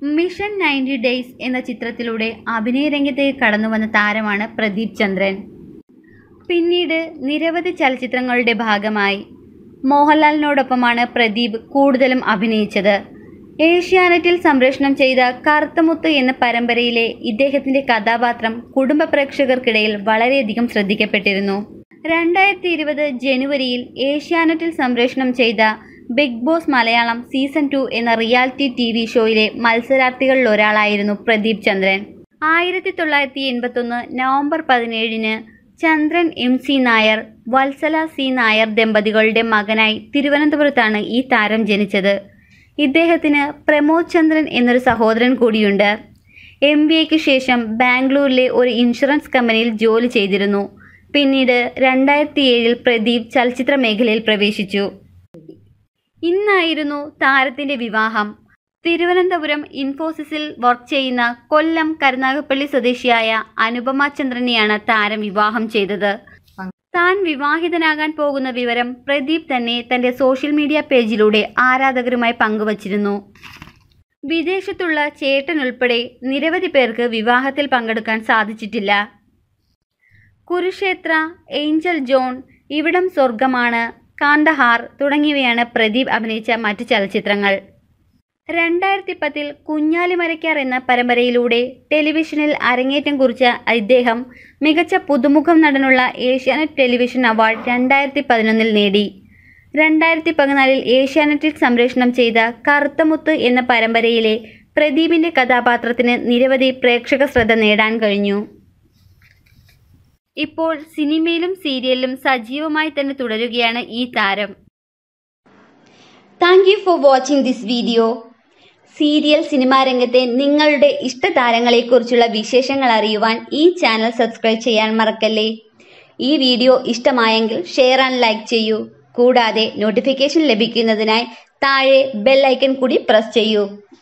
mission ninety days എന്ന ചിത്രത്തിലൂടെ അഭിനയ രംഗത്തേക്ക് കടന്നുവന്ന താരമാണ് പ്രദീപ് ചന്ദ്രൻ പിന്നീട് നിരവധി ചലച്ചിത്രങ്ങളുടെ ഭാഗമായി മോഹൻലാലിനോടൊപ്പമാണ് പ്രദീപ് കൂടുതലും അഭിനയിച്ചത് ഏഷ്യാനെറ്റിൽ സംപ്രേഷണം ചെയ്ത കറുത്തമുത്ത് എന്ന പരമ്പരയിലെ ഇദ്ദേഹത്തിന്റെ കഥാപാത്രം കുടുംബ പ്രേക്ഷകർക്കിടയിൽ വളരെയധികം ശ്രദ്ധിക്കപ്പെട്ടിരുന്നു രണ്ടായിരത്തി ഇരുപത് ജനുവരിയിൽ ഏഷ്യാനെറ്റിൽ സംപ്രേഷണം ചെയ്ത Bigg Boss Malayalam season two എന്ന റിയാലിറ്റി ടി വി ഷോയിലെ മത്സരാർത്ഥികളിൽ ഒരാളായിരുന്നു പ്രദീപ് ചന്ദ്രൻ ആയിരത്തി തൊള്ളായിരത്തി എൺപത്തൊന്ന് നവംബർ പതിനേഴിന് Chandran M C Nair Vatsala C Nair ദമ്പതികളുടെ മകനായി തിരുവനന്തപുരത്താണ് ഈ താരം ജനിച്ചത് ഇദ്ദേഹത്തിന് പ്രമോദ് ചന്ദ്രൻ എന്നൊരു സഹോദരൻ കൂടിയുണ്ട് എം ബി എക്ക് ശേഷം ബാംഗ്ലൂരിലെ ഒരു ഇൻഷുറൻസ് കമ്പനിയിൽ ജോലി ചെയ്തിരുന്നു പിന്നീട് രണ്ടായിരത്തി ഏഴിൽ പ്രദീപ് ചലച്ചിത്ര മേഖലയിൽ പ്രവേശിച്ചു ഇന്നായിരുന്നു താരത്തിന്റെ വിവാഹം തിരുവനന്തപുരം ഇൻഫോസിസിൽ വർക്ക് ചെയ്യുന്ന കൊല്ലം കരുനാഗപ്പള്ളി സ്വദേശിയായ അനുപമ ചന്ദ്രനെയാണ് താരം വിവാഹം ചെയ്തത് താൻ വിവാഹിതനാകാൻ പോകുന്ന വിവരം പ്രദീപ് തന്നെ തന്റെ സോഷ്യൽ മീഡിയ പേജിലൂടെ ആരാധകരുമായി പങ്കുവച്ചിരുന്നു വിദേശത്തുള്ള ചേട്ടൻ ഉൾപ്പെടെ നിരവധി പേർക്ക് വിവാഹത്തിൽ പങ്കെടുക്കാൻ സാധിച്ചിട്ടില്ല കുരുക്ഷേത്ര ഏഞ്ചൽ ജോൺ ഇവിടം സ്വർഗമാണ് കാന്തഹാർ തുടങ്ങിയവയാണ് പ്രദീപ് അഭിനയിച്ച മറ്റ് ചലച്ചിത്രങ്ങൾ രണ്ടായിരത്തി പത്തിൽ കുഞ്ഞാലിമരയ്ക്കാർ എന്ന പരമ്പരയിലൂടെ ടെലിവിഷനിൽ അരങ്ങേറ്റം കുറിച്ച ഇദ്ദേഹം മികച്ച പുതുമുഖം നടനുള്ള ഏഷ്യാനെറ്റ് ടെലിവിഷൻ അവാർഡ് രണ്ടായിരത്തി പതിനൊന്നിൽ നേടി രണ്ടായിരത്തി പതിനാലിൽ ഏഷ്യാനെറ്റിൽ സംപ്രേഷണം ചെയ്ത കറുത്തമുത്ത് എന്ന പരമ്പരയിലെ പ്രദീപിന്റെ കഥാപാത്രത്തിന് നിരവധി പ്രേക്ഷക ശ്രദ്ധ നേടാൻ കഴിഞ്ഞു ഇപ്പോൾ സിനിമയിലും സീരിയലിലും സജീവമായി തന്നെ തുടരുകയാണ് ഈ താരം thank you for watching this video serial cinema രംഗത്തെ നിങ്ങളുടെ ഇഷ്ട താരങ്ങളെക്കുറിച്ചുള്ള വിശേഷങ്ങൾ അറിയുവാൻ ഈ ചാനൽ സബ്സ്ക്രൈബ് ചെയ്യാൻ മറക്കല്ലേ ഈ വീഡിയോ ഇഷ്ടമായെങ്കിൽ ഷെയർ ആൻഡ് ലൈക്ക് ചെയ്യൂ കൂടാതെ നോട്ടിഫിക്കേഷൻ ലഭിക്കുന്നതിനായി താഴെ ബെൽ ഐക്കൺ കൂടി പ്രസ് ചെയ്യൂ